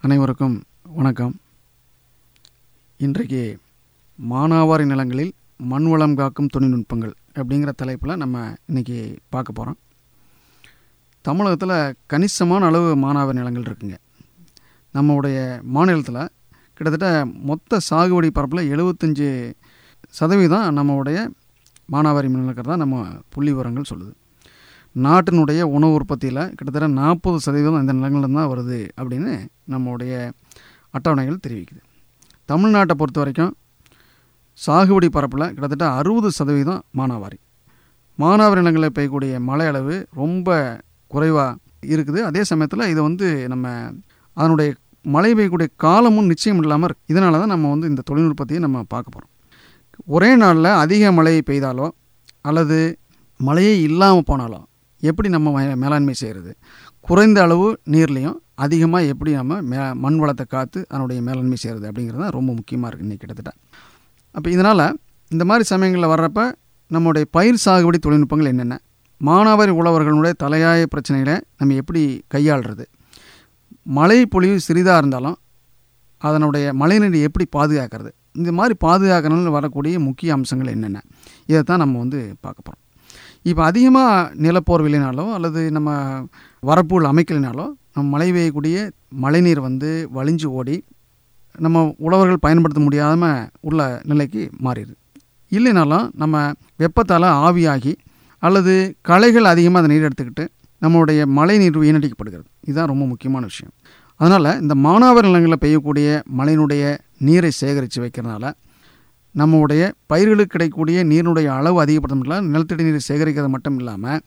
அனைவருக்கும் வணக்கம் இன்றைக்கு மானாவாரி நிலங்களில் மண் வளம் காக்கும் தொழில்நுட்பங்கள் அப்படிங்கிற தலைப்பில் நம்ம இன்றைக்கி பார்க்க போகிறோம் தமிழகத்தில் கணிசமான அளவு மானாவாரி நிலங்கள் இருக்குங்க நம்முடைய மாநிலத்தில் கிட்டத்தட்ட மொத்த சாகுபடி பரப்பில் எழுபத்தஞ்சி சதவீதம் நம்மளுடைய மானாவாரி நிலங்கள் தான் நம்ம புள்ளி விவரங்கள் சொல்லுது நாட்டினுடைய உணவு உற்பத்தியில் கிட்டத்தட்ட நாற்பது சதவீதம் இந்த நிலங்கள்ல தான் வருது அப்படின்னு நம்முடைய அட்டவணைகள் தெரிவிக்குது தமிழ்நாட்டை பொறுத்த வரைக்கும் சாகுபடி பரப்பில் கிட்டத்தட்ட அறுபது சதவீதம் மானாவாரி மானாவாரி நிலங்களில் பெய்யக்கூடிய மழை அளவு ரொம்ப குறைவாக இருக்குது அதே சமயத்தில் இதை வந்து நம்ம அதனுடைய மழை பெய்யக்கூடிய காலமும் நிச்சயம் இல்லாமல் இருக்கு இதனால தான் நம்ம வந்து இந்த தொழில்நுட்பத்தையும் நம்ம பார்க்க போகிறோம் ஒரே நாளில் அதிக மழை பெய்தாலோ அல்லது மழையே இல்லாமல் போனாலும் எப்படி நம்ம மே- மேலாண்மை செய்கிறது குறைந்த அளவு நீர்லேயும் அதிகமாக எப்படி நம்ம மே மண் வளத்தை காத்து அதனுடைய மேலாண்மை செய்கிறது அப்படிங்கிறது தான் ரொம்ப முக்கியமாக இருக்குது இன்றைக்கி கிட்டத்தட்ட அப்போ இதனால் இந்த மாதிரி சமயங்களில் வர்றப்ப நம்முடைய பயிர் சாகுபடி தொழில்நுட்பங்கள் என்னென்ன மானாவாரி உழவர்களுடைய தலையாய பிரச்சனைகளை நம்ம எப்படி கையாளுறது மழை பொழிவு சிறிதாக இருந்தாலும் அதனுடைய மழைநீரை எப்படி பாதுகாக்கிறது இந்த மாதிரி பாதுகாக்கணும்னு வரக்கூடிய முக்கிய அம்சங்கள் என்னென்ன இதை தான் நம்ம வந்து பார்க்க போகிறோம் இப்போ அதிகமாக நிலப்போர் இல்லைனாலோ அல்லது நம்ம வரப்புகள் அமைக்கலைனாலோ நம்ம மழை பெய்யக்கூடிய மழைநீர் வந்து வழிஞ்சு ஓடி நம்ம உழவர்கள் பயன்படுத்த முடியாமல் உள்ள நிலைக்கு மாறிடுது இல்லைனாலும் நம்ம வெப்பத்தால் ஆவியாகி அல்லது களைகள் அதிகமாக அந்த நீர் எடுத்துக்கிட்டு நம்மளுடைய மழை நீர் வீணடிக்கப்படுகிறது இதுதான் ரொம்ப முக்கியமான விஷயம் அதனால் இந்த மானாவாரி நிலங்களில் பெய்யக்கூடிய மழையினுடைய நீரை சேகரித்து வைக்கிறதுனால நம்முடைய பயிர்களுக்கு கிடைக்கக்கூடிய நீரினுடைய அளவு அதிகப்படுத்த நிலத்தடி நீரை சேகரிக்கிறது மட்டும் இல்லாமல்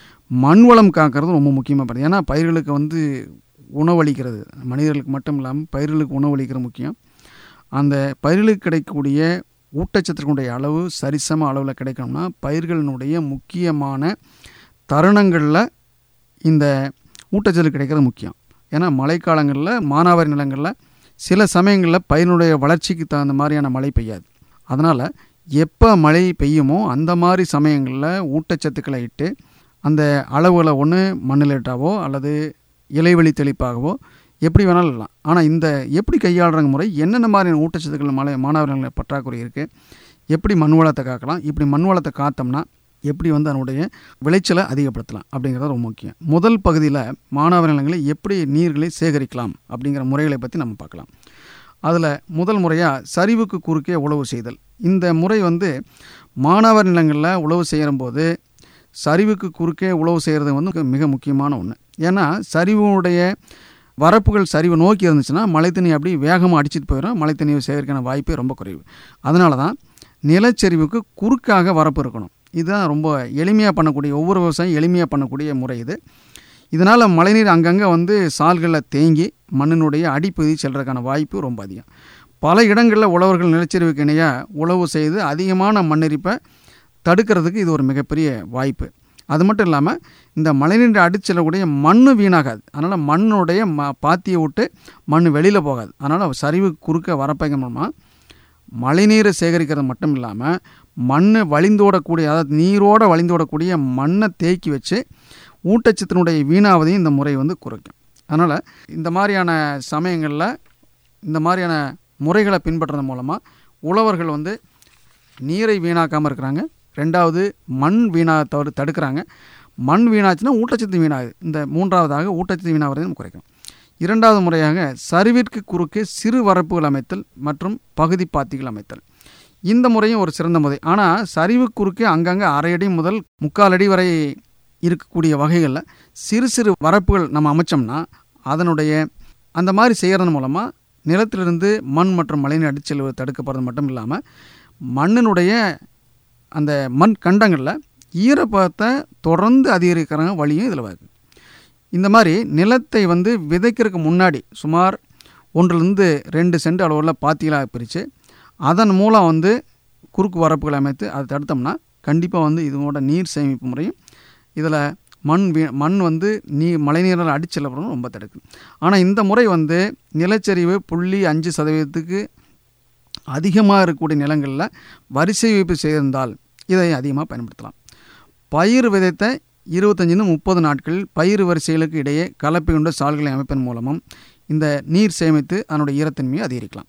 மண் வளம் காக்கிறது ரொம்ப முக்கியமாக படுது ஏன்னா பயிர்களுக்கு வந்து உணவளிக்கிறது மனிதர்களுக்கு மட்டும் இல்லாமல் பயிர்களுக்கு உணவளிக்கிறது முக்கியம் அந்த பயிர்களுக்கு கிடைக்கக்கூடிய ஊட்டச்சத்தினுடைய அளவு சரிசம அளவில் கிடைக்கணும்னா பயிர்களினுடைய முக்கியமான தருணங்களில் இந்த ஊட்டச்சத்து கிடைக்கிறது முக்கியம் ஏன்னா மழைக்காலங்களில் மானாவாரி நிலங்களில் சில சமயங்களில் பயிரினுடைய வளர்ச்சிக்கு தகுந்த மாதிரியான மழை பெய்யாது அதனால் எப்போ மழை பெய்யுமோ அந்த மாதிரி சமயங்களில் ஊட்டச்சத்துக்களை இட்டு அந்த அளவுகளை ஒன்று மண்ணில் இட்டாவோ அல்லது இலைவெளி தெளிப்பாகவோ எப்படி வேணாலும் இடலாம் ஆனால் இந்த எப்படி கையாளுற முறை என்னென்ன மாதிரியான ஊட்டச்சத்துக்கள் மழை மாணவர்களில் பற்றாக்குறை இருக்குது எப்படி மண் வளத்தை காக்கலாம் இப்படி மண் வளத்தை காத்தோம்னா எப்படி வந்து அதனுடைய விளைச்சலை அதிகப்படுத்தலாம் அப்படிங்கிறது ரொம்ப முக்கியம் முதல் பகுதியில் மாணவர் நிலங்களை எப்படி நீர்களை சேகரிக்கலாம் அப்படிங்கிற முறைகளை பற்றி நம்ம பார்க்கலாம் அதில் முதல் முறையாக சரிவுக்கு குறுக்கே உழவு செய்தல் இந்த முறை வந்து மாணவர் நிலங்களில் உழவு செய்யும்போது சரிவுக்கு குறுக்கே உழவு செய்கிறது வந்து மிக முக்கியமான ஒன்று ஏன்னா சரிவுடைய வரப்புகள் சரிவு நோக்கி இருந்துச்சுன்னா மழை தண்ணி அப்படி வேகமாக அடிச்சிட்டு போயிடும் மழை தண்ணி சேகரிக்கான வாய்ப்பே ரொம்ப குறைவு அதனால தான் நிலச்சரிவுக்கு குறுக்காக வரப்பு இருக்கணும் இதுதான் ரொம்ப எளிமையாக பண்ணக்கூடிய ஒவ்வொரு விவசாயம் எளிமையாக பண்ணக்கூடிய முறை இது இதனால் மழைநீர் அங்கங்கே வந்து சால்களில் தேங்கி மண்ணினுடைய அடிப்பகுதி செல்றதுக்கான வாய்ப்பு ரொம்ப அதிகம் பல இடங்களில் உழவர்கள் நிலச்சரிவுக்கு இணையாக உழவு செய்து அதிகமான மண்ணெரிப்பை தடுக்கிறதுக்கு இது ஒரு மிகப்பெரிய வாய்ப்பு அது மட்டும் இல்லாமல் இந்த மழைநீர் அடிச்செல்லக்கூடிய மண் வீணாகாது அதனால் மண்ணுடைய ம பாத்தியை விட்டு மண் வெளியில் போகாது அதனால் சரிவு குறுக்க வரப்பைங்க மூலமாக மழைநீரை சேகரிக்கிறது மட்டும் இல்லாமல் மண் வழிந்தோடக்கூடிய அதாவது நீரோட வழிந்தோடக்கூடிய மண்ணை தேக்கி வச்சு ஊட்டச்சத்தினுடைய வீணாவதையும் இந்த முறை வந்து குறைக்கும் அதனால் இந்த மாதிரியான சமயங்களில் இந்த மாதிரியான முறைகளை பின்பற்றுறது மூலமாக உழவர்கள் வந்து நீரை வீணாக்காமல் இருக்கிறாங்க ரெண்டாவது மண் வீணா தவிர தடுக்கிறாங்க மண் வீணாச்சுன்னா ஊட்டச்சத்து வீணாகுது இந்த மூன்றாவதாக ஊட்டச்சத்து வீணாகிறதை நம்ம குறைக்கும் இரண்டாவது முறையாக சரிவிற்கு குறுக்கே சிறு வரப்புகள் அமைத்தல் மற்றும் பகுதி பாத்திகள் அமைத்தல் இந்த முறையும் ஒரு சிறந்த முறை ஆனால் சரிவு குறுக்கே அங்கங்கே அரை அடி முதல் முக்கால் அடி வரை இருக்கக்கூடிய வகைகளில் சிறு சிறு வரப்புகள் நம்ம அமைச்சோம்னா அதனுடைய அந்த மாதிரி செய்கிறது மூலமாக நிலத்திலிருந்து மண் மற்றும் மழைநீர் அடிச்செல்வது தடுக்கப்படுறது மட்டும் இல்லாமல் மண்ணினுடைய அந்த மண் கண்டங்களில் ஈரப்பதத்தை தொடர்ந்து அதிகரிக்கிற வழியும் இதில் வருது இந்த மாதிரி நிலத்தை வந்து விதைக்கிறதுக்கு முன்னாடி சுமார் ஒன்றிலிருந்து ரெண்டு சென்ட் அளவில் பாத்திகளாக பிரித்து அதன் மூலம் வந்து குறுக்கு வரப்புகளை அமைத்து அதை தடுத்தோம்னா கண்டிப்பாக வந்து இதோட நீர் சேமிப்பு முறையும் இதில் மண் வீ மண் வந்து நீ மழைநீரால் அடிச்செல்லப்படும் ரொம்ப தடுக்குது ஆனால் இந்த முறை வந்து நிலச்சரிவு புள்ளி அஞ்சு சதவீதத்துக்கு அதிகமாக இருக்கக்கூடிய நிலங்களில் வரிசை வைப்பு செய்திருந்தால் இதை அதிகமாக பயன்படுத்தலாம் பயிர் விதைத்த இருபத்தஞ்சிலிருந்து முப்பது நாட்களில் பயிர் வரிசைகளுக்கு இடையே கலப்பை கொண்ட சால்களை அமைப்பதன் மூலமும் இந்த நீர் சேமித்து அதனுடைய ஈரத்தன்மையை அதிகரிக்கலாம்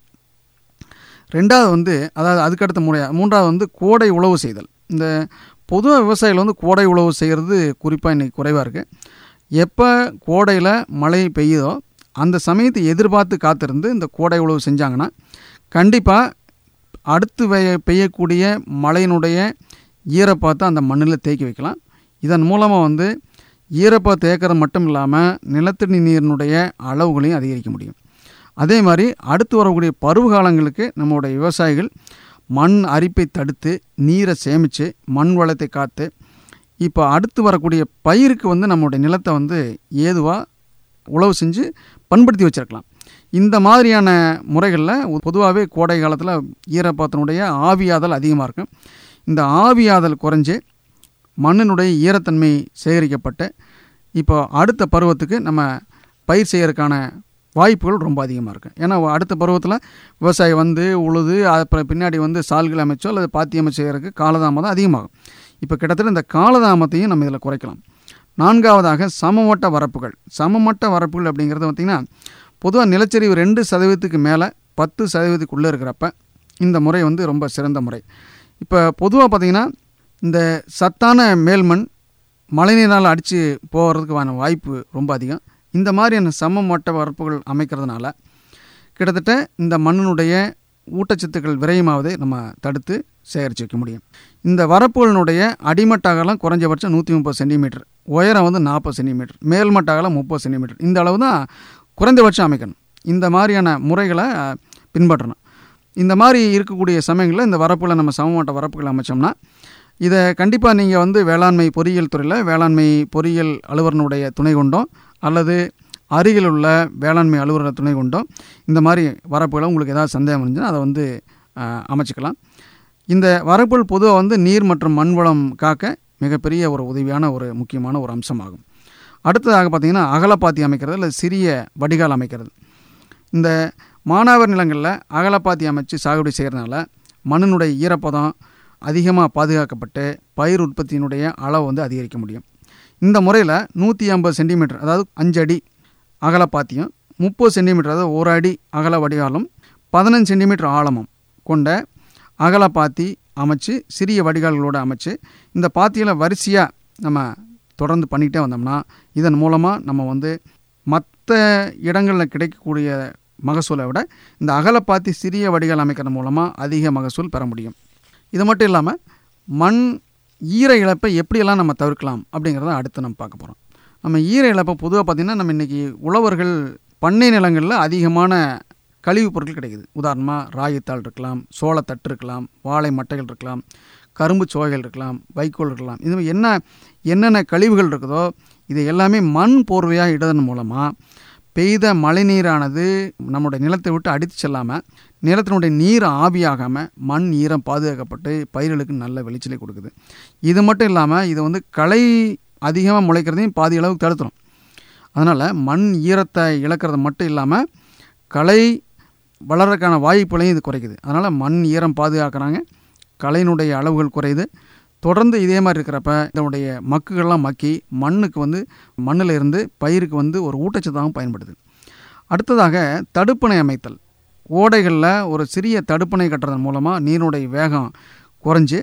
ரெண்டாவது வந்து அதாவது அதுக்கடுத்த முறையாக மூன்றாவது வந்து கோடை உழவு செய்தல் இந்த பொதுவாக விவசாயிகள் வந்து கோடை உழவு செய்கிறது குறிப்பாக இன்றைக்கி குறைவாக இருக்குது எப்போ கோடையில் மழை பெய்யுதோ அந்த சமயத்தை எதிர்பார்த்து காத்திருந்து இந்த கோடை உழவு செஞ்சாங்கன்னா கண்டிப்பாக அடுத்து வெ- பெய்யக்கூடிய மழையினுடைய ஈரப்பதத்தை அந்த மண்ணில் தேக்கி வைக்கலாம் இதன் மூலமாக வந்து ஈரப்பதத்தை தேக்கிறது மட்டும் இல்லாமல் நிலத்தடி நீரினுடைய அளவுகளையும் அதிகரிக்க முடியும் அதே மாதிரி அடுத்து வரக்கூடிய பருவ காலங்களுக்கு நம்மளுடைய விவசாயிகள் மண் அரிப்பை தடுத்து நீரை சேமித்து மண் வளத்தை காத்து இப்போ அடுத்து வரக்கூடிய பயிருக்கு வந்து நம்மளுடைய நிலத்தை வந்து ஏதுவாக உழவு செஞ்சு பண்படுத்தி வச்சிருக்கலாம் இந்த மாதிரியான முறைகளில் பொதுவாகவே கோடை காலத்தில் ஈரப்பதத்தினுடைய ஆவியாதல் அதிகமாக இருக்கும் இந்த ஆவியாதல் குறைஞ்சு மண்ணினுடைய ஈரத்தன்மை சேகரிக்கப்பட்டு இப்போ அடுத்த பருவத்துக்கு நம்ம பயிர் செய்யறதுக்கான வாய்ப்புகள் ரொம்ப அதிகமாக இருக்கும் ஏன்னா அடுத்த பருவத்தில் விவசாயி வந்து உழுது அப்புறம் பின்னாடி வந்து சால்கள் அமைச்சோ அல்லது பாத்தி அமைச்சு செய்கிறதுக்கு காலதாமதம் அதிகமாகும் இப்போ கிட்டத்தட்ட இந்த காலதாமத்தையும் நம்ம இதில் குறைக்கலாம் நான்காவதாக சமமட்ட வரப்புகள் சமமட்ட வரப்புகள் அப்படிங்கிறது பார்த்திங்கன்னா பொதுவாக நிலச்சரிவு ரெண்டு சதவீதத்துக்கு மேலே பத்து சதவீதத்துக்குள்ளே இருக்கிறப்ப இந்த முறை வந்து ரொம்ப சிறந்த முறை இப்போ பொதுவாக பார்த்திங்கன்னா இந்த சத்தான மேல்மண் மழைநீரால் அடித்து போகிறதுக்கான வாய்ப்பு ரொம்ப அதிகம் இந்த மாதிரியான சமமட்ட வரப்புகள் அமைக்கிறதுனால கிட்டத்தட்ட இந்த மண்ணினுடைய ஊட்டச்சத்துக்கள் விரயமாவதை நம்ம தடுத்து சேகரித்து வைக்க முடியும் இந்த வரப்புகளினுடைய அடிமட்ட அகலம் குறைஞ்சபட்சம் நூற்றி முப்பது சென்டிமீட்டர் உயரம் வந்து நாற்பது சென்டிமீட்டர் மேல்மட்ட அகலம் முப்பது சென்டிமீட்டர் இந்த அளவு தான் குறைந்தபட்சம் அமைக்கணும் இந்த மாதிரியான முறைகளை அஹ், பின்பற்றணும் இந்த மாதிரி இருக்கக்கூடிய சமயங்களில் இந்த வரப்புகளை நம்ம சமமட்ட வரப்புகள் அமைச்சோம்னா இதை கண்டிப்பாக நீங்கள் வந்து வேளாண்மை பொறியியல் துறையில் வேளாண்மை பொறியியல் அலுவலனுடைய துணை கொண்டோ அல்லது அருகில் உள்ள வேளாண்மை அலுவலர் துணை கொண்டோ இந்த மாதிரி வரப்புகளை உங்களுக்கு ஏதாவது சந்தேகம் இருந்துச்சுன்னா அதை வந்து அஹ், அமைச்சுக்கலாம் இந்த வரப்புகள் பொதுவாக வந்து நீர் மற்றும் மண் வளம் காக்க மிகப்பெரிய ஒரு உதவியான ஒரு முக்கியமான ஒரு அம்சமாகும் அடுத்ததாக பார்த்திங்கன்னா அகலப்பாத்தி அமைக்கிறது இல்லை சிறிய வடிகால் அமைக்கிறது இந்த மானாவர் நிலங்களில் அகலப்பாத்தி அமைச்சு சாகுபடி செய்கிறதுனால மண்ணினுடைய ஈரப்பதம் அதிகமாக பாதுகாக்கப்பட்டு பயிர் உற்பத்தியினுடைய அளவு வந்து அதிகரிக்க முடியும் இந்த முறையில் நூற்றி ஐம்பது சென்டிமீட்டர் அதாவது அஞ்சு அடி அகலப்பாத்தியும் முப்பது சென்டிமீட்டர் அதாவது ஒரு அடி அகல வடிகாலும் பதினஞ்சு சென்டிமீட்டர் ஆழமும் கொண்ட அகலப்பாத்தி அமைச்சு சிறிய வடிகால்களோடு அமைச்சு இந்த பாத்தியில் வரிசையாக நம்ம தொடர்ந்து பண்ணிக்கிட்டே வந்தோம்னா இதன் மூலமாக நம்ம வந்து மற்ற இடங்களில் கிடைக்கக்கூடிய மகசூலை விட இந்த அகலப்பாத்தி சிறிய வடிகால் அமைக்கிறது மூலமாக அதிக மகசூல் பெற முடியும் இது மட்டும் இல்லாமல் மண் ஈர இழப்பை எப்படியெல்லாம் நம்ம தவிர்க்கலாம் அப்படிங்கிறத அடுத்து நம்ம பார்க்க போகிறோம் நம்ம ஈர இழப்பை பொதுவாக பார்த்திங்கன்னா நம்ம இன்றைக்கி உழவர்கள் பண்ணை நிலங்களில் அதிகமான கழிவுப் பொருட்கள் கிடைக்குது உதாரணமாக ராகித்தாள் இருக்கலாம் சோளத்தட்டு இருக்கலாம் வாழை மட்டைகள் இருக்கலாம் கரும்பு சோகைகள் இருக்கலாம் வைக்கோல் இருக்கலாம் இது மாதிரி என்ன என்னென்ன கழிவுகள் இருக்குதோ இது எல்லாமே மண் போர்வையாக இடதன் மூலமாக பெய்த மழைநீரானது நம்முடைய நிலத்தை விட்டு அடித்து செல்லாமல் நிலத்தினுடைய நீர் ஆவியாகாமல் மண் ஈரம் பாதுகாக்கப்பட்டு பயிர்களுக்கு நல்ல விளைச்சலை கொடுக்குது இது மட்டும் இல்லாமல் இது வந்து களை அதிகமாக முளைக்கிறதையும் பாதி அளவுக்கு தடுத்துரும் அதனால் மண் ஈரத்தை இழக்கிறது மட்டும் இல்லாமல் களை வளர்றதுக்கான வாய்ப்புகளையும் இது குறைக்குது அதனால் மண் ஈரம் பாதுகாக்கிறாங்க களையினுடைய அளவுகள் குறையுது தொடர்ந்து இதே மாதிரி இருக்கிறப்ப இதனுடைய மக்குகள்லாம் மக்கி மண்ணுக்கு வந்து மண்ணில் இருந்து பயிருக்கு வந்து ஒரு ஊட்டச்சத்தாகவும் பயன்படுது அடுத்ததாக தடுப்பணை அமைத்தல் ஓடைகளில் ஒரு சிறிய தடுப்பணை கட்டுறதன் மூலமாக நீருடைய வேகம் குறைஞ்சி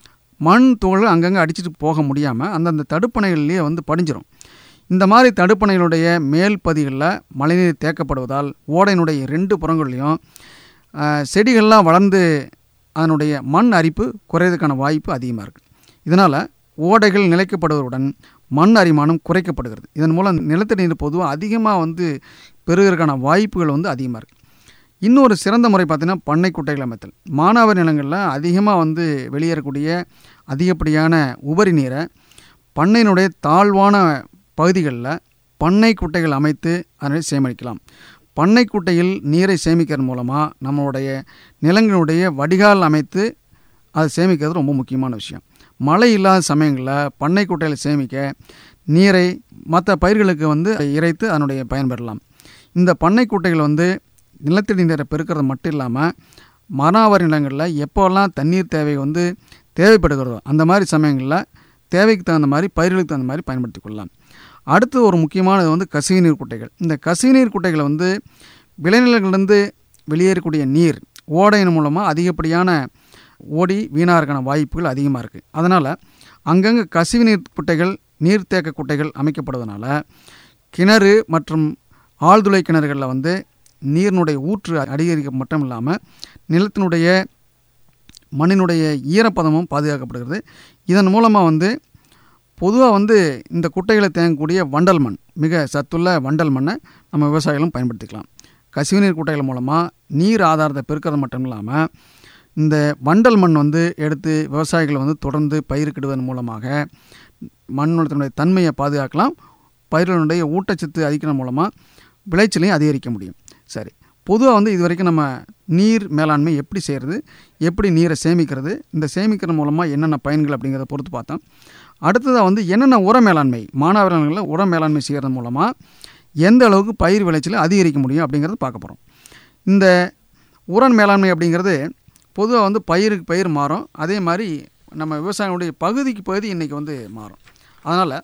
மண் துகள் அங்கங்கே அடிச்சிட்டு போக முடியாமல் அந்தந்த தடுப்பணைகள்லேயே வந்து படிஞ்சிரும் இந்த மாதிரி தடுப்பணைகளுடைய மேல் பதிகளில் மழைநீர் தேக்கப்படுவதால் ஓடையினுடைய ரெண்டு புறங்கள்லையும் ஆஹ், செடிகள்லாம் வளர்ந்து அதனுடைய மண் அரிப்பு குறையறதுக்கான வாய்ப்பு அதிகமாக இருக்குது இதனால் ஓடைகள் நிலைக்கப்படுவதுடன் மண் அரிமானம் குறைக்கப்படுகிறது இதன் மூலம் நிலத்தடி நீர் பொதுவாக அதிகமாக வந்து பெறுவதற்கான வாய்ப்புகள் வந்து அதிகமாக இருக்குது இன்னொரு சிறந்த முறை பார்த்திங்கன்னா பண்ணை குட்டைகள் அமைத்தல் மானாவர் நிலங்களில் அதிகமாக வந்து வெளியேறக்கூடிய அதிகப்படியான உபரி நீரை பண்ணையினுடைய தாழ்வான பகுதிகளில் பண்ணை குட்டைகள் அமைத்து அதனை சேமிக்கலாம் பண்ணை குட்டையில் நீரை சேமிக்கிறது மூலமாக நம்மளுடைய நிலங்களுடைய வடிகால் அமைத்து அதை சேமிக்கிறது ரொம்ப முக்கியமான விஷயம் மழை இல்லாத சமயங்களில் பண்ணை குட்டையில் சேமிக்க நீரை மற்ற பயிர்களுக்கு வந்து இறைத்து அதனுடைய பயன்பெறலாம் இந்த பண்ணை குட்டைகள் வந்து நிலத்தடி நீரை பெருக்கிறது மட்டும் இல்லாமல் மராவரி நிலங்களில் எப்போல்லாம் தண்ணீர் தேவை வந்து தேவைப்படுகிறதோ அந்த மாதிரி சமயங்களில் தேவைக்கு தகுந்த மாதிரி பயிர்களுக்கு தகுந்த மாதிரி பயன்படுத்தி கொள்ளலாம் அடுத்து ஒரு முக்கியமானது வந்து கசிவுநீர் குட்டைகள் இந்த கசிவுநீர் குட்டைகளை வந்து விளைநிலங்களிலிருந்து வெளியேறக்கூடிய நீர் ஓடையின் மூலமாக அதிகப்படியான ஓடி வீணாகிறக்கான வாய்ப்புகள் அதிகமாக இருக்குது அதனால் அங்கங்கே கசிவுநீர் குட்டைகள் நீர்த்தேக்க குட்டைகள் அமைக்கப்படுவதனால கிணறு மற்றும் ஆழ்துளை கிணறுகளில் வந்து நீரினுடைய ஊற்று அதிகரிக்க மட்டும் இல்லாமல் நிலத்தினுடைய மண்ணினுடைய ஈரப்பதமும் பாதுகாக்கப்படுகிறது இதன் மூலமாக வந்து பொதுவாக வந்து இந்த குட்டைகளை தேங்கக்கூடிய வண்டல் மண் மிக சத்துள்ள வண்டல் மண்ணை நம்ம விவசாயிகளும் பயன்படுத்திக்கலாம் கசிவுநீர் குட்டைகள் மூலமாக நீர் ஆதாரத்தை பெருக்கிறது மட்டும் இல்லாமல் இந்த வண்டல் மண் வந்து எடுத்து விவசாயிகள் வந்து தொடர்ந்து பயிர்க்கிடுவதன் மூலமாக மண்ணுடைய தன்மையை பாதுகாக்கலாம் பயிர்களுடைய ஊட்டச்சத்து அதிகரிக்கிற மூலமாக விளைச்சலையும் அதிகரிக்க முடியும் சரி பொதுவாக வந்து இது வரைக்கும் நம்ம நீர் மேலாண்மை எப்படி செய்கிறது எப்படி நீரை சேமிக்கிறது இந்த சேமிக்கிற மூலமாக என்னென்ன பயன்கள் அப்படிங்கிறத பொறுத்து பார்த்தோம் அடுத்ததாக வந்து என்னென்ன உர மேலாண்மை மாணவர்களில் உர மேலாண்மை செய்கிறது மூலமாக எந்த அளவுக்கு பயிர் விளைச்சலை அதிகரிக்க முடியும் அப்படிங்கிறத பார்க்க போகிறோம் இந்த உரன் மேலாண்மை அப்படிங்கிறது பொதுவாக வந்து பயிருக்கு பயிர் மாறும் அதே மாதிரி நம்ம விவசாயிகளுடைய பகுதிக்கு பகுதி இன்றைக்கி வந்து மாறும் அதனால்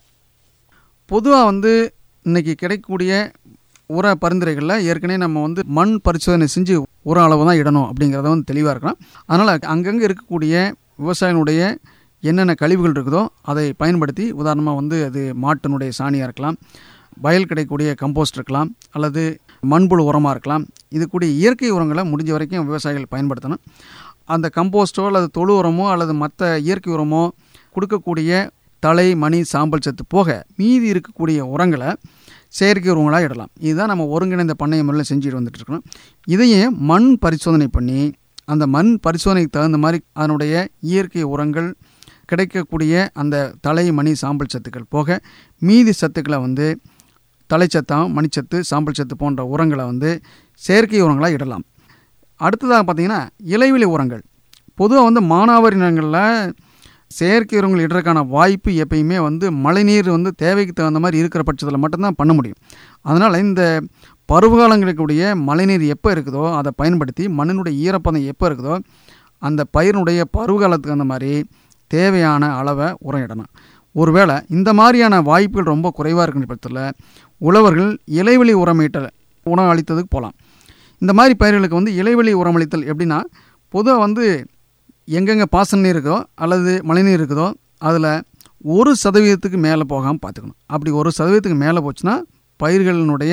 பொதுவாக வந்து இன்றைக்கி கிடைக்கக்கூடிய உர பரிந்துரைகளில் ஏற்கனவே நம்ம வந்து மண் பரிசோதனை செஞ்சு உர அளவு தான் இடணும் அப்படிங்கிறத வந்து தெளிவாக இருக்கலாம் அதனால் அங்கங்கே இருக்கக்கூடிய விவசாயிகளுடைய என்னென்ன கழிவுகள் இருக்குதோ அதை பயன்படுத்தி உதாரணமாக வந்து அது மாட்டினுடைய சாணியாக இருக்கலாம் வயல் கிடைக்கக்கூடிய கம்போஸ்ட் இருக்கலாம் அல்லது மண்புழு உரமாக இருக்கலாம் இது கூடிய இயற்கை உரங்களை முடிஞ்ச வரைக்கும் விவசாயிகள் பயன்படுத்தணும் அந்த கம்போஸ்டோ அல்லது தொழு உரமோ அல்லது மற்ற இயற்கை உரமோ கொடுக்கக்கூடிய தலை மணி சாம்பல் சத்து போக மீதி இருக்கக்கூடிய உரங்களை செயற்கை உரங்களாக இடலாம் இதுதான் நம்ம ஒருங்கிணைந்த பண்ணைய முறையில் செஞ்சுட்டு வந்துட்டு இருக்கணும் இதையே மண் பரிசோதனை பண்ணி அந்த மண் பரிசோதனைக்கு தகுந்த மாதிரி அதனுடைய இயற்கை உரங்கள் கிடைக்கக்கூடிய அந்த தலை மணி சாம்பல் சத்துக்கள் போக மீதி சத்துக்களை வந்து தலைச்சத்தம் மணிச்சத்து சாம்பல் சத்து போன்ற உரங்களை வந்து செயற்கை உரங்களாக இடலாம் அடுத்ததாக பார்த்திங்கன்னா இலைவெளி உரங்கள் பொதுவாக வந்து மானாவாரி நிலங்களில் செயற்கை உரங்கள் இடுறதுக்கான வாய்ப்பு எப்பயுமே வந்து மழைநீர் வந்து தேவைக்கு தகுந்த மாதிரி இருக்கிற பட்சத்தில் மட்டும்தான் பண்ண முடியும் அதனால் இந்த பருவகாலங்களுக்குடைய மழைநீர் எப்போ இருக்குதோ அதை பயன்படுத்தி மண்ணினுடைய ஈரப்பதம் எப்போ இருக்குதோ அந்த பயிரினுடைய பருவகாலத்துக்கு அந்த மாதிரி தேவையான அளவை உரம் இடணும் ஒருவேளை இந்த மாதிரியான வாய்ப்புகள் ரொம்ப குறைவாக இருக்கிற பட்சத்தில் உழவர்கள் இலைவெளி உரமீட்டல் உணவு அளித்ததுக்கு போகலாம் இந்த மாதிரி பயிர்களுக்கு வந்து இலைவெளி உரமளித்தல் எப்படின்னா பொதுவாக வந்து எங்கெங்கே பாசன நீர் இருக்கோ அல்லது மழைநீர் இருக்குதோ அதில் ஒரு சதவீதத்துக்கு மேலே போகாமல் பார்த்துக்கணும் அப்படி ஒரு சதவீதத்துக்கு மேலே போச்சுன்னா பயிர்களினுடைய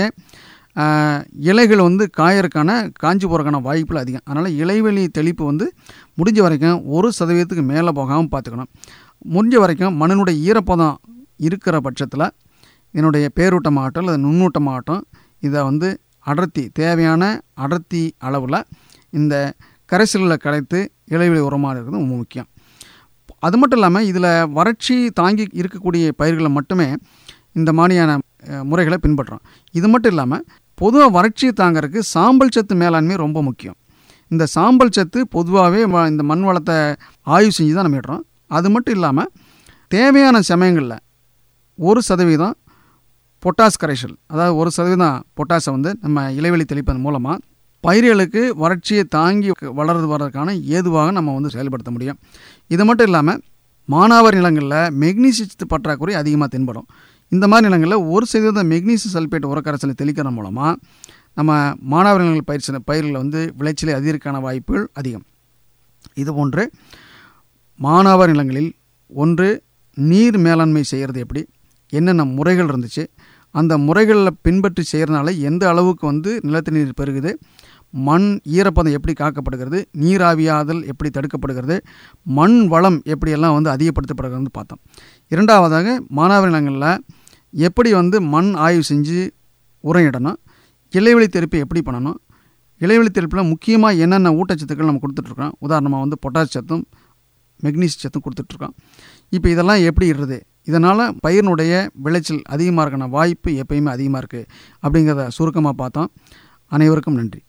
இலைகள் வந்து காயறக்கான காஞ்சி போகிறக்கான வாய்ப்புகள் அதிகம் அதனால் இலைவெளி தெளிப்பு வந்து முடிஞ்ச வரைக்கும் ஒரு சதவீதத்துக்கு மேலே போகாமல் பார்த்துக்கணும் முடிஞ்ச வரைக்கும் மண்ணினுடைய ஈரப்பதம் இருக்கிற பட்சத்தில் இதனுடைய பேரூட்டமாகட்டும் அல்லது நுண்ணூட்டமாகட்டும் இதை வந்து அடர்த்தி தேவையான அடர்த்தி அளவில் இந்த கரைசலில் கலைத்து இலைவெளி உரமாக இருக்கிறது ரொம்ப முக்கியம் அது மட்டும் இல்லாமல் இதில் வறட்சி தாங்கி இருக்கக்கூடிய பயிர்களை மட்டுமே இந்த மாதிரியான முறைகளை பின்பற்றுறோம் இது மட்டும் இல்லாமல் பொதுவாக வறட்சி தாங்கிறதுக்கு சாம்பல் சத்து மேலாண்மை ரொம்ப முக்கியம் இந்த சாம்பல் சத்து பொதுவாகவே இந்த மண் வளத்தை ஆய்வு செஞ்சு தான் நம்ம இடுறோம் அது மட்டும் இல்லாமல் தேவையான சமயங்களில் ஒரு சதவீதம் பொட்டாஸ் கரைசல் அதாவது ஒரு சதவீதம் பொட்டாஸை வந்து நம்ம இலைவெளி தெளிப்பதன் மூலமாக பயிர்களுக்கு வறட்சியை தாங்கி வளர்றது வர்றதுக்கான ஏதுவாக நம்ம வந்து செயல்படுத்த முடியும் இது மட்டும் இல்லாமல் மானாவாரி நிலங்களில் மெக்னீசியத்து பற்றாக்குறை அதிகமாக தென்படும் இந்த மாதிரி நிலங்களில் ஒரு சதவீதம் மெக்னீசியம் சல்பேட் உரக்கரைசலை தெளிக்கிற மூலமாக நம்ம மானாவாரி நிலங்கள் பயிர் பயிர்களில் வந்து விளைச்சலை அதிகரிக்கான வாய்ப்புகள் அதிகம் இதுபோன்று மானாவாரி நிலங்களில் ஒன்று நீர் மேலாண்மை செய்கிறது எப்படி என்னென்ன முறைகள் இருந்துச்சு அந்த முறைகளில் பின்பற்றி செய்கிறனால எந்த அளவுக்கு வந்து நிலத்தடி நீர் பெருகுது மண் ஈரப்பதம் எப்படி காக்கப்படுகிறது நீராவியாதல் எப்படி தடுக்கப்படுகிறது மண் வளம் எப்படியெல்லாம் வந்து அதிகப்படுத்தப்படுகிறது பார்த்தோம் இரண்டாவதாக மாணவர் நிலங்களில் எப்படி வந்து மண் ஆய்வு செஞ்சு உரம் இடணும் இலைவெளி தெருப்பு எப்படி பண்ணணும் இலைவெளி தெருப்பில் முக்கியமாக என்னென்ன ஊட்டச்சத்துக்கள் நம்ம கொடுத்துட்ருக்கோம் உதாரணமாக வந்து பொட்டாஸ் சத்தும் மெக்னீஸ் சத்தும் கொடுத்துட்ருக்கோம் இப்போ இதெல்லாம் எப்படி இடுறது இதனால் பயிரினுடைய விளைச்சல் அதிகமாக இருக்கான வாய்ப்பு எப்பயுமே அதிகமாக இருக்குது அப்படிங்கிறத சுருக்கமாக பார்த்தோம் அனைவருக்கும் நன்றி